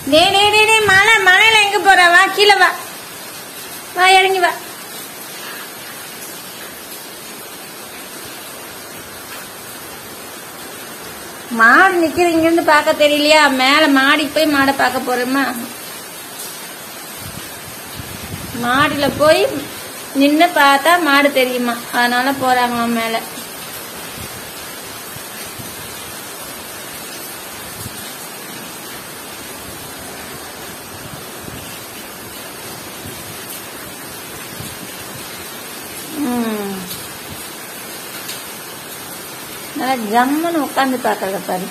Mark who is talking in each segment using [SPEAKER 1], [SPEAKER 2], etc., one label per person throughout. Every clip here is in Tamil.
[SPEAKER 1] டே டே டே டே மலை மலையில எங்க போற வா கீழே வா வா இறங்கி வா மாடு நிக்கிது இங்க இருந்து பார்க்க தெரியலையா மேல மாடிக்கு போய் மாடை பார்க்க போறோமா மாடியில போய் நின்னு பார்த்தா மாடு தெரியுமா அதனால போறாங்களாம் மேல ம். நல்லா ஜம்முன்னு உட்காந்து பார்க்கறத பாரு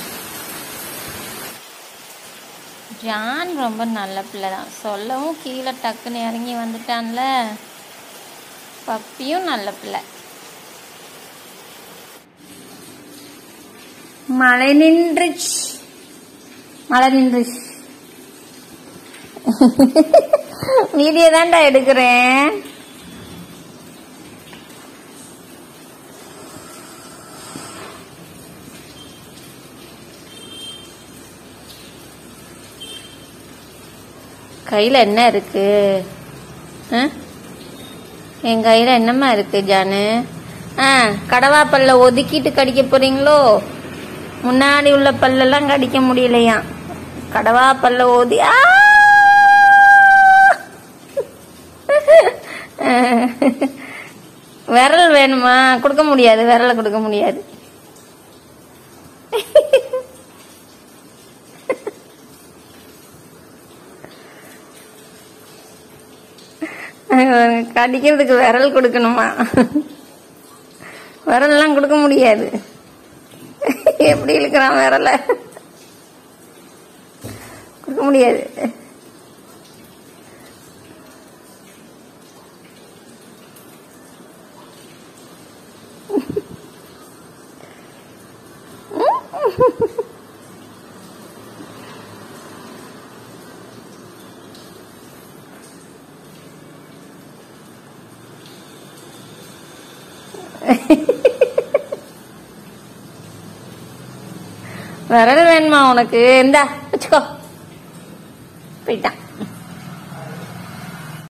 [SPEAKER 1] ஜான் ரொம்ப நல்ல பிள்ளை தான் சொல்லவும் கீழே டக்குன்னு இறங்கி வந்துட்டான்ல பப்பியும் நல்ல பிள்ளை மழை நின்றுச்சு மழை நின்றுச்சு வீடியோ தான்டா எடுக்கிறேன் கையில என்ன இருக்கு ஆ? என் கையில என்னம்மா இருக்கு ஜானு ஆ கடவா பல்ல ஒதுக்கிட்டு கடிக்க போறீங்களோ முன்னாடி உள்ள பல்லெல்லாம் கடிக்க முடியலையா கடவா பல்ல ஒதி ஆ! விரல் வேணுமா கொடுக்க முடியாது விரலை கொடுக்க முடியாது கடிக்கிறதுக்கு விரல் கொடுக்கணுமா விரல்லாம் கொடுக்க முடியாது எப்படி இழுக்கிறான் விரல கொடுக்க முடியாது விரல் வேணுமா உனக்கு இந்தா வச்சுக்கோ போயிட்டான்